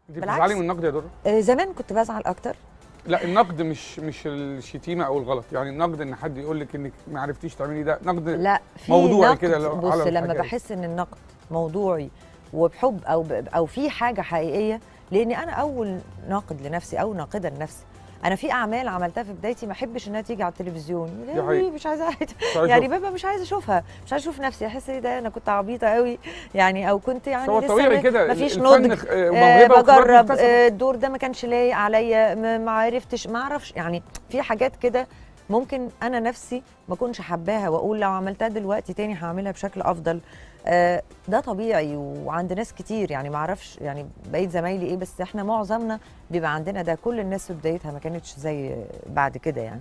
انت بالعكس. بتزعلي من النقد يا دره آه، زمان كنت بزعل اكتر لا النقد مش مش الشتيمه او الغلط يعني النقد ان حد يقول لك انك ما عرفتيش تعملي ده نقد لا في موضوعي نقد كده لو- بص على لما الحاجات. بحس ان النقد موضوعي وبحب او ب... او في حاجه حقيقيه لاني انا اول ناقد لنفسي او ناقده لنفسي انا في اعمال عملتها في بدايتي ما احبش انها تيجي على التلفزيون دي لا حقيقة. مش عايزه مش عايز يعني أشوف. بابا مش عايزه اشوفها مش عايزه اشوف نفسي احس ايه ده انا كنت عبيطه قوي يعني او كنت يعني هو لسه طبيعي ما- كده ما فيش الفن نضج خ- آه، آه موهبه وخبرة بجرب مكتسبة. آه الدور ده ما كانش لايق عليا ما ما عرفتش ما اعرفش يعني في حاجات كده ممكن انا نفسي ما كنتش حباها واقول لو عملتها دلوقتي تاني هعملها بشكل افضل آه ده طبيعي وعند ناس كتير يعني ما اعرفش يعني بقيت زمايلي ايه بس احنا معظمنا بيبقى عندنا ده كل الناس في بدايتها ما كانتش زي بعد كده يعني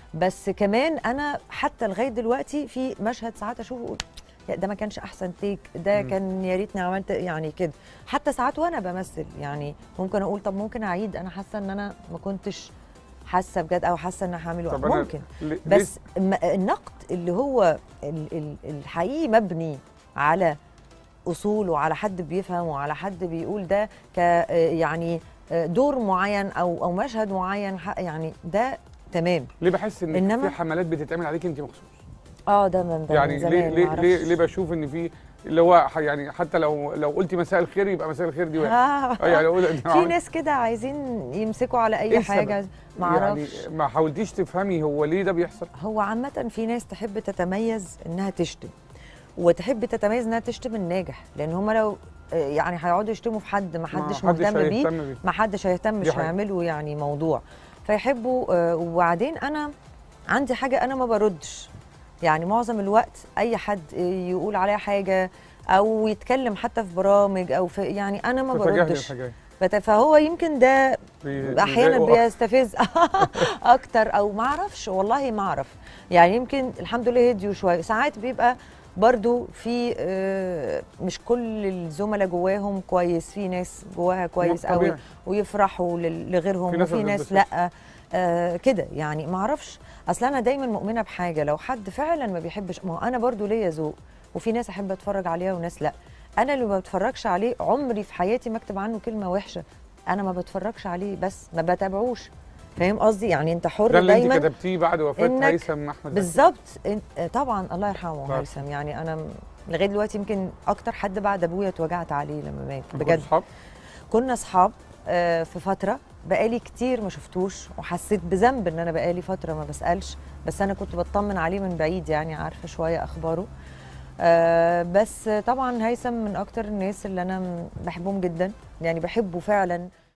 بس كمان انا حتى لغايه دلوقتي في مشهد ساعات اشوفه اقول يا ده ما كانش احسن تيك ده مم. كان يا ريتني عملت يعني كده حتى ساعات وانا بمثل يعني ممكن اقول طب ممكن اعيد انا حاسه ان انا ما كنتش حاسه بجد او حاسه ان أنا هعمله طب أنا ممكن ليه- بس م- النقد اللي هو ال- ال- الحقيقي مبني على اصول وعلى حد بيفهم وعلى حد بيقول ده ك يعني دور معين او او مشهد معين ح- يعني ده تمام ليه بحس ان إنما- في حملات بتتعمل عليك انت مخصوص اه ده من ده يعني من ليه زمان ليه معرفش. ليه ليه بشوف ان في اللي هو ح- يعني حتى لو لو قلتي مساء الخير يبقى مساء الخير دي واحد آه. اه يعني اقول في ناس كده عايزين يمسكوا على إيه اي السبب؟ حاجه ما يعني اعرفش ما حاولتيش تفهمي هو ليه ده بيحصل هو عامة في ناس تحب تتميز انها تشتم وتحب تتميز انها تشتم الناجح لان هم لو آه، يعني هيقعدوا يشتموا في حد ما حدش مهتم بيه هيهتم بيه ما حدش هيهتم دي مش حقيقة. هيعملوا يعني موضوع فيحبوا آه، وبعدين انا عندي حاجه انا ما بردش يعني معظم الوقت اي حد آه، يقول عليها حاجه او يتكلم حتى في برامج او في يعني انا ما تتجاهلي بردش الحاجات بت- فهو يمكن ده بي- احيانا بيضايقوا بيستفز اكتر او ما اعرفش والله ما اعرف يعني يمكن الحمد لله هديوا شويه ساعات بيبقى برضو في آه، مش كل الزملاء جواهم كويس في ناس جواها كويس قوي طبيعي. ويفرحوا لل- لغيرهم في ناس وفي ما ناس بتتبسطش. لا آه كده يعني ما اعرفش اصل انا دايما مؤمنه بحاجه لو حد فعلا ما بيحبش ما هو انا برضو ليا ذوق وفي ناس احب اتفرج عليها وناس لا انا اللي ما بتفرجش عليه عمري في حياتي ما اكتب عنه كلمه وحشه انا ما بتفرجش عليه بس ما بتابعوش فاهم قصدي يعني انت حر ده اللي انت دايما كتبتيه بعد وفاه إنك هيثم احمد زكي. بالظبط إن- آه، طبعا الله يرحمه طبعاً. هيثم يعني انا م- لغايه دلوقتي يمكن اكتر حد بعد ابويا اتوجعت عليه لما مات كنتوا بجد صحاب كنا اصحاب آه، في فتره بقالي كتير ما شفتوش وحسيت بذنب ان انا بقالي فتره ما بسالش بس انا كنت بطمن عليه من بعيد يعني عارفه شويه اخباره آه، بس طبعا هيثم من اكتر الناس اللي انا م- بحبهم جدا يعني بحبه فعلا